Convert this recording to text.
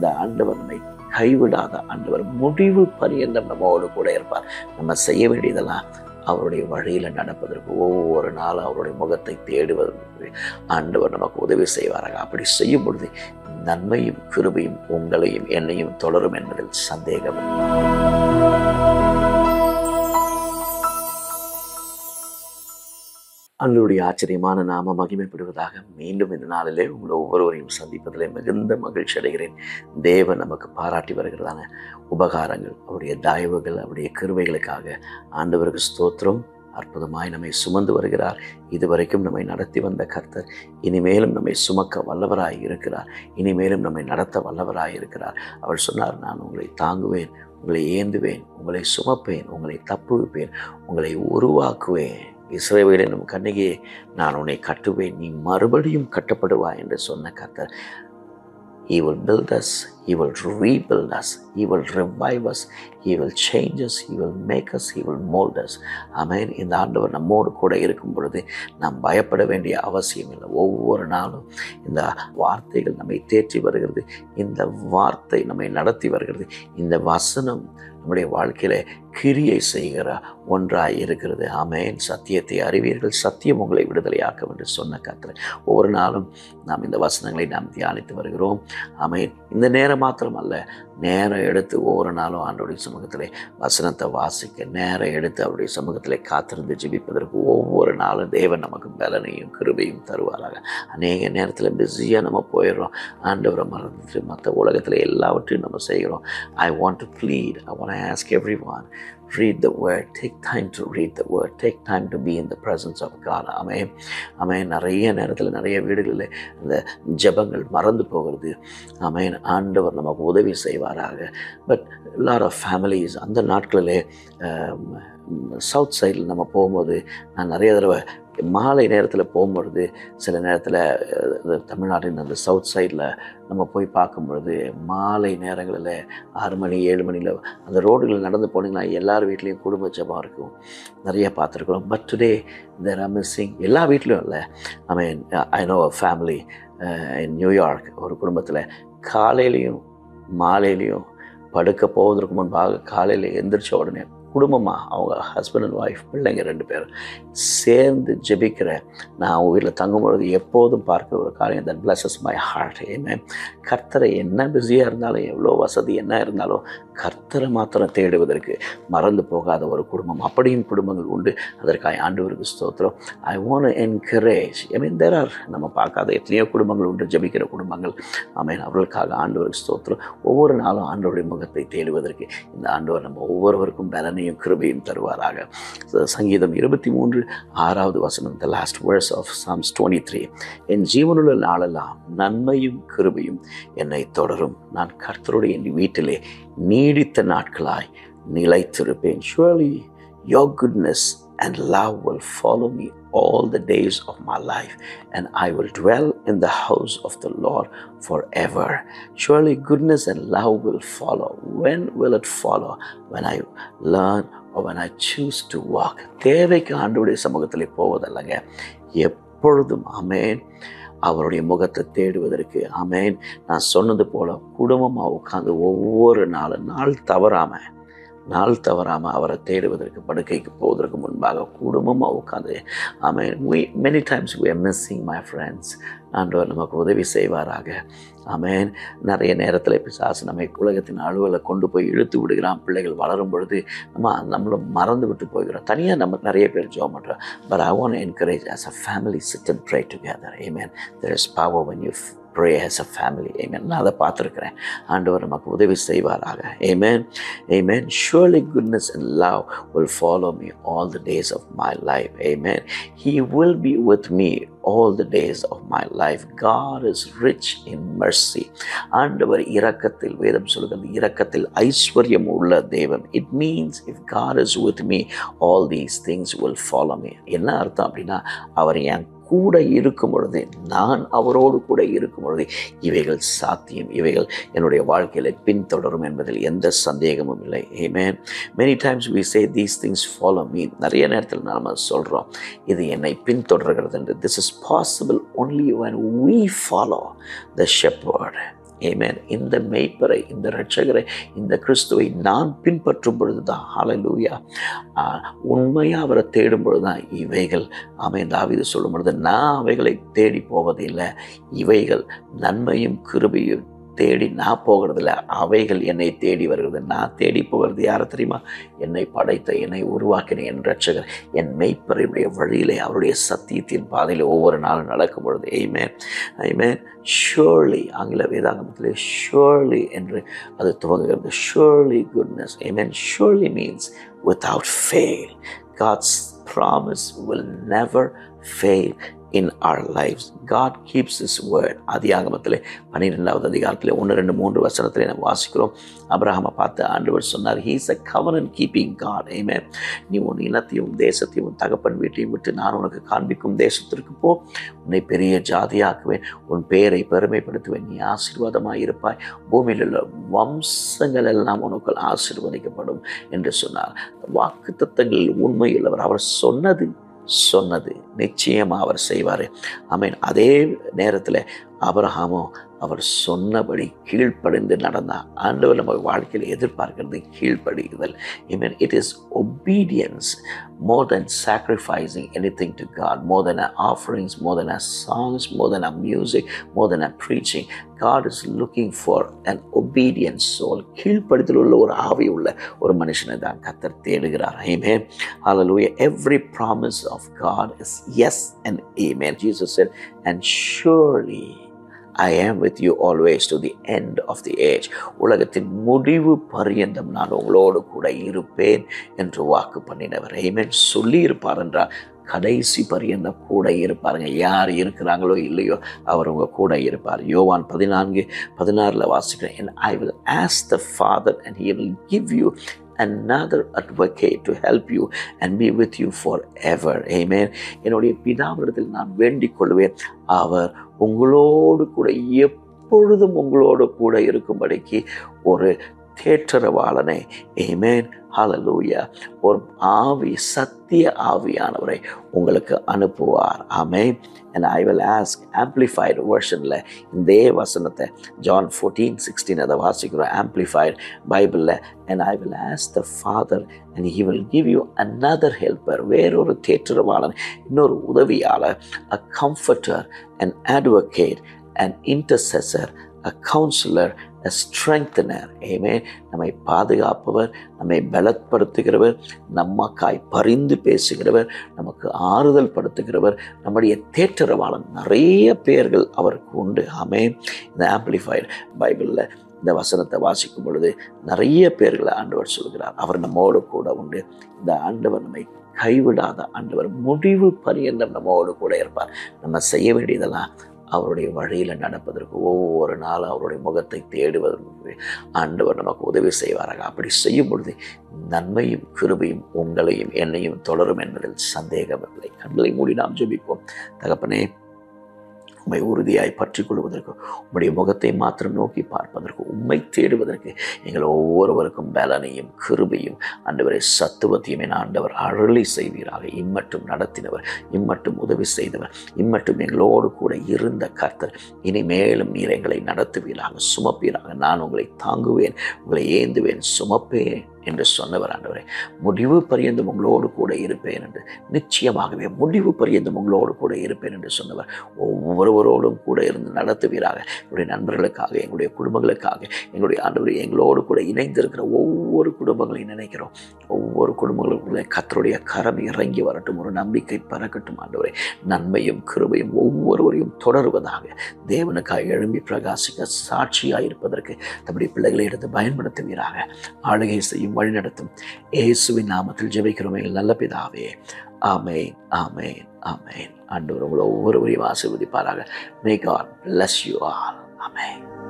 இந்த ஆண்டவர் நம்மை கைவிடாத ஆண்டவர் முடிவு பரியந்தம் நம்மோடு கூட இருப்பார் நம்ம செய்ய வேண்டியதெல்லாம் அவருடைய வழியில் நடப்பதற்கு ஒவ்வொரு நாளும் அவருடைய முகத்தை தேடுவதற்கு ஆண்டவர் நமக்கு உதவி செய்வாராக அப்படி செய்யும் பொழுது நன்மையும் கிருபையும் உங்களையும் என்னையும் தொடரும் என்பதில் சந்தேகம் இல்லை. அன்றைய ஆச்சரியமான நாம மகிமைப்படுவதாக மீண்டும் இந்த நாளிலே உங்களை ஒவ்வொருவரையும் சந்திப்பதிலே மிகுந்த மகிழ்ச்சி அடைகிறேன் தேவன் நமக்கு பாராட்டி வருகிறதான உபகாரங்கள் அவருடைய தயவுகள் அவருடைய கிருபைகளுக்காக ஆண்டவருக்கு ஸ்தோத்திரம் அற்புதமாய் நம்மை சுமந்து வருகிறார் இதுவரைக்கும் நம்மை நடத்தி வந்த கர்த்தர் இனிமேலும் நம்மை சுமக்க வல்லவராய் இருக்கிறார் இனிமேலும் நம்மை நடத்த வல்லவராய் இருக்கிறார் அவர் சொன்னார் நான் உங்களை தாங்குவேன் உங்களை ஏந்துவேன் உங்களை சுமப்பேன் உங்களை தப்புவிப்பேன் உங்களை உருவாக்குவேன் இஸ்ரேவேலை நம் கண்ணிகையே நான் உன்னை கட்டுவேன் நீ மறுபடியும் கட்டப்படுவாய் என்று சொன்ன கர்த்தர் He will build us, He will rebuild us, He will revive us, He will change us, He will make us, He will mold us. ஆமென் இந்த ஆண்டவர் நம்மோடு கூட இருக்கும் பொழுது நாம் பயப்பட வேண்டிய அவசியம் இல்லை ஒவ்வொரு நாளும் இந்த வார்த்தைகள் நம்மை தேற்றி வருகிறது இந்த வார்த்தை நம்மை நடத்தி வருகிறது இந்த வசனம் நம்முடைய வாழ்க்கையில கிரியை செய்கிற ஒன்றாய் இருக்கிறது ஆமேன் சத்தியத்தை அறிவீர்கள் சத்தியம் உங்களை விடுதலையாக்கும் என்று சொன்ன கத்திர ஒவ்வொரு நாளும் நாம் இந்த வசனங்களை நாம் தியானித்து வருகிறோம் ஆமேன் இந்த நேரம் மாத்திரமல்ல நேரம் எடுத்து ஒவ்வொரு நாளும் ஆண்டோடைய சமூகத்திலே வசனத்தை வாசிக்க நேரம் எடுத்து அவருடைய சமூகத்திலே காத்திருந்து ஜெபிப்பதற்கு ஒவ்வொரு நாளும் தேவன் நமக்கு பலனையும் கிருபையும் தருவாராக அநேக நேரத்தில் பிஸியாக நம்ம போயிடுறோம் ஆண்டவரை மறந்துட்டு மற்ற உலகத்தில் எல்லாவற்றையும் நம்ம செய்கிறோம் I want to plead I want ask everyone read the word take time to read the word take time to be in the presence of God amen amen நிறைய நேரத்தில் நிறைய வீடுகளில் அந்த ஜெபங்கள் மறந்து போகிறது ஆமென் ஆண்டவர் நமக்கு உதவி செய்வாராக பட் லாட் ஆஃப் ஃபேமிலிஸ் அந்த நாட்களிலே சவுத் சைடில் நம்ம போகும்போது நான் நிறைய தடவை மாலை நேரத்தில் போகும்பொழுது சில நேரத்தில் தமிழ்நாட்டின் அந்த சவுத் சைடில் நம்ம போய் பார்க்கும்பொழுது மாலை நேரங்களில் ஆறு மணி ஏழு மணியில் அந்த ரோடுகளில் நடந்து போனீங்கன்னா எல்லார் வீட்லேயும் குடும்ப ஜபம் இருக்கும் நிறைய பார்த்துருக்குறோம் but today there are missing எல்லா வீட்லேயும் இல்லை I mean I know family in நியூயார்க் ஒரு குடும்பத்தில் காலையிலையும் மாலையிலையும் படுக்க போவதற்கு முன்பாக காலையில் எந்திரிச்ச உடனே குடும்பமாக அவங்க ஹஸ்பண்ட் அண்ட் ஒய்ஃப் பிள்ளைங்க ரெண்டு பேரும் சேர்ந்து ஜெபிக்கிற நான் அவங்க வீட்டில் தங்கும்பொழுது எப்போதும் பார்க்குற ஒரு காரியம் தட் பிளஸஸ் மை ஹார்ட் ஏமே கர்த்தரை என்ன பிஸியாக இருந்தாலும் எவ்வளோ வசதி என்ன இருந்தாலும் கர்த்தரை மாத்திரம் தேடுவதற்கு மறந்து போகாத ஒரு குடும்பம் அப்படியும் குடும்பங்கள் உண்டு அதற்காக ஆண்டவருக்கு ஸ்தோத்திரம் I want encourage I mean there are நம்ம பார்க்காத எத்தனையோ குடும்பங்கள் உண்டு ஜெபிக்கிற குடும்பங்கள் ஐ மீன் அவர்களுக்காக ஆண்டவருக்கு ஸ்தோத்திரம் ஒவ்வொரு நாளும் ஆண்டவருடைய முகத்தை தேடுவதற்கு இந்த ஆண்டவர் நம்ம ஒவ்வொருவருக்கும் பலனையும் கிருபையும் தருவாராக சங்கீதம் இருபத்தி மூன்று ஆறாவது வசனம் the last verse of Psalms twenty three என் ஜீவனுள்ள நாளெல்லாம் நன்மையும் கிருபையும் என்னை தொடரும் நான் கர்த்தருடைய என் வீட்டிலே நீடித்த நாட்களாய் நிலைத்திருப்பேன் surely your goodness and love will follow me all the days of my life, and I will dwell in the house of the Lord forever. Surely goodness and love will follow. When will it follow? When I learn or when I choose to walk. தேவைக்கு ஆண்டுடைய சமூகத்தில் போவதல்லங்க எப்பொழுதும் அமேன் அவருடைய முகத்தை தேடுவதற்கு அமேன் நான் சொன்னது போல குடும்பமாக உட்காந்து ஒவ்வொரு நாளும் நாள் தவறாமல் நாள் தவறாமல் அவரை தேடுவதற்கு படுக்கைக்கு போவதற்கு முன்பாக குடும்பமாக உட்காந்து ஆமேன் we many times we are missing my friends ஆண்டவர் நமக்கு உதவி செய்வாராக ஆமேன் நிறைய நேரத்தில் பிசாசு நம்மை உலகத்தின் அலுவலை கொண்டு போய் இழுத்து விடுகிறான் பிள்ளைகள் வளரும் பொழுது நம்ம நம்மளும் மறந்து விட்டு போகிறோம் தனியாக நம்ம நிறைய பேர் ஜோம் பண்ணுறோம் but I want encourage as a family sit and pray together amen there is power when you pray as a family amen நான் அதை பார்த்துருக்கிறேன் ஆண்டவர் நமக்கு உதவி செய்வாராக amen amen surely goodness and love will follow me all the days of my life amen he will be with me all the days of my life. God is rich in mercy. ஆண்டவர் இரக்கத்தில் வேதம் சொல்கிறது இரக்கத்தில் ஐஸ்வர்யம் உள்ள தேவன் it means if God is with me all these things will follow me என்ன அர்த்தம் அப்படின்னா அவர் என் கூட இருக்கும் பொழுது நான் அவரோடு கூட இருக்கும் பொழுது இவைகள் சாத்தியம் இவைகள் என்னுடைய வாழ்க்கையில் பின்தொடரும் என்பதில் எந்த சந்தேகமும் இல்லை amen many times we say these things follow me நிறைய நேரத்தில் நாம் சொல்கிறோம் இது என்னை பின்தொடர்கிறது என்று this is possible only when we follow the shepherd ஏமேன் இந்த மெய்ப்பரை இந்த இரட்சகரை இந்த கிறிஸ்துவை நான் பின்பற்றும் பொழுது தான் ஹalleluya உண்மையாக அவரை தேடும் பொழுது தான் இவைகள் ஆமென் தாவீது சொல்லும் பொழுது நான் அவைகளை தேடி போவதில்லை இவைகள் நன்மையும் கிருபையும் தேடி நான் போகிறதில்ல அவைகள் என்னை தேடி வருகிறது நான் தேடி போகிறது யாரை தெரியுமா என்னை படைத்த என்னை உருவாக்கின என் ரட்சகர் என் மெய்ப்பரையுடைய வழியிலே அவருடைய சத்தியத்தின் பாதையில் ஒவ்வொரு நாளும் நடக்கும் பொழுது எய்மேன் ஐமேன் ஷுவர்லி ஆங்கில வேதாகமத்திலே ஷுவர்லி என்று அது துவங்குகிறது surely goodness amen surely means without fail God's promise will never fail in our lives. God keeps His word. ஆதியாகமத்திலே பன்னிரெண்டாவது அதிகாரத்தில் ஒன்று ரெண்டு மூன்று வசனத்திலே நம்ம வாசிக்கிறோம் அப்ரஹாமை பார்த்து ஆண்டவர் சொன்னார் he's a covenant keeping God ஏமே நீ உன் இனத்தையும் தேசத்தையும் உன் தகப்பன் வீட்டையும் விட்டு நான் உனக்கு காண்பிக்கும் தேசத்திற்கு போ உன்னை பெரிய ஜாதியாக்குவேன் உன் பெயரை பெருமைப்படுத்துவேன் நீ ஆசீர்வாதமாக இருப்பாய் பூமியில் உள்ள வம்சங்கள் எல்லாம் உனக்கு ஆசீர்வதிக்கப்படும் என்று சொன்னார் வாக்கு தத்தங்களில் உண்மையுள்ளவர் அவர் சொன்னது சொன்னது நிச்சயமாக அவர் செய்வார் ஆமீன் அதே நேரத்தில் அபரஹாமோ அவர் சொன்னபடி கீழ்ப்படிந்து நடந்தார் ஆண்டவர் நம்ம வாழ்க்கையில் எதிர்பார்க்கிறது கீழ்ப்படிதல் I it is obedience more than sacrificing anything to God more than a offerings more than a songs more than a music more than a preaching God is looking for an obedience soul கீழ்ப்படுத்தல் உள்ள ஒரு ஆவி உள்ள ஒரு மனுஷனை தான் கத்தர் தேடுகிறார் Amen. Hallelujah. Every promise of God is yes and amen. Jesus said, and surely I am with you always to the end of the age. உலகத்தின் முடிவு பரியந்தம் நான் உங்களோடு கூட இருப்பேன் என்று வாக்கு பண்ணினவர் ஏமேன் சொல்லி இருப்பார் என்றால் கடைசி பரியந்தம் கூட இருப்பாருங்க யார் இருக்கிறாங்களோ இல்லையோ அவர் உங்க கூட இருப்பார் யோவான் பதினான்கு பதினாறில் வாசிக்கிறேன் and I will ask the Father and he will give you another advocate to help you and be with you forever. Amen. என்னுடைய பிதாவிடத்தில் நான் வேண்டிக் கொள்வேன் அவர் உங்களோடு கூட எப்பொழுதும் உங்களோடு கூட இருக்கும்படிக்கு ஒரு தேற்றரவாளனை ஏமேன் ஹalleluya ஒரு ஆவி சத்திய ஆவியானவரை உங்களுக்கு அனுப்புவார் ஆமே and I will ask amplified versionல இதே வசனத்தை ஜான் ஃபோர்டீன் சிக்ஸ்டீன் அதை வாசிக்கிறோம் amplified பைபிளில் and I will ask the Father and he will give you another helper வேறொரு தேற்றரவாளன் இன்னொரு உதவியாளர் a comforter an advocate an intercessor a counselor a strengthener amen நம்மை பாதுகாப்பவர் நம்மை பலப்படுத்துகிறவர் நம்மக்காய் பரிந்து பேசுகிறவர் நமக்கு ஆறுதல் படுத்துகிறவர் நம்முடைய தேற்றரவாளன் நிறைய பெயர்கள் அவருக்கு உண்டு ஆமே இந்த ஆம்பிளிஃபைடு பைபிளில் இந்த வசனத்தை வாசிக்கும் பொழுது நிறைய பேர்களை ஆண்டவர் சொல்கிறார் அவர் நம்மோடு கூட உண்டு இந்த ஆண்டவர் நம்மை கைவிடாத ஆண்டவர் முடிவு பரியந்தம் நம்மோடு கூட இருப்பார் நம்ம செய்ய வேண்டியதெல்லாம் அவருடைய வழியில் நடப்பதற்கு ஒவ்வொரு நாளும் அவருடைய முகத்தை தேடுவதற்கு ஆண்டவர் நமக்கு உதவி செய்வாராக அப்படி செய்யும் பொழுது நன்மையும் கிருபையும் உங்களையும் என்னையும் தொடரும் என்பதில் சந்தேகமில்லை கண்களை மூடி நாம் ஜெபிப்போம் தகப்பனே உம்மை உறுதியாய் பற்றி கொள்வதற்கு உம்முடைய முகத்தை மாத்திரம் நோக்கி பார்ப்பதற்கு உம்மை தேடுவதற்கு எங்கள் ஒவ்வொருவருக்கும் பலனையும் கிருபையும் ஆண்டவரை சத்துவத்தையும் என ஆண்டவர் அருளி செய்வீராக இம்மட்டும் நடத்தினவர் இம்மட்டும் உதவி செய்தவர் இம்மட்டும் எங்களோடு கூட இருந்த கர்த்தர் இனிமேலும் நீர் எங்களை நடத்துவீராக சுமப்பீராக நான் உங்களை தாங்குவேன் உங்களை ஏந்துவேன் சுமப்பேன் என்று சொன்னவர் ஆண்டவரே முடிவு பரியந்தம் உங்களோடு கூட இருப்பேன் என்று நிச்சயமாகவே முடிவு பரியந்தம் உங்களோடு கூட இருப்பேன் என்று சொன்னவர் ஒவ்வொருவரோடும் கூட இருந்து நடத்துவீராக என்னுடைய நண்பர்களுக்காக எங்களுடைய குடும்பங்களுக்காக எங்களுடைய ஆண்டவரை எங்களோடு கூட இணைந்திருக்கிற ஒவ்வொரு குடும்பங்களையும் நினைக்கிறோம் ஒவ்வொரு குடும்பங்களுக்குள்ளே கத்தருடைய கரம் இறங்கி வரட்டும் ஒரு நம்பிக்கை பறக்கட்டும் ஆண்டவரே நன்மையும் கிருபையும் ஒவ்வொருவரையும் தொடருவதாக தேவனுக்காக எழும்பி பிரகாசிக்க சாட்சியாக இருப்பதற்கு தம்முடைய பிள்ளைகளை எடுத்து பயன்படுத்துவீராக ஆளுகை செய்யும் வழிநடத்தும் இயேசுவின் நாமத்தில் ஜெபிக்கிறோம் எங்கள் நல்ல பிதாவே ஆமேன் ஆமேன் ஆமேன் ஆண்டவர் உங்களை ஒவ்வொருவரையும் ஆசீர்வதிப்பாராக may God bless you all amen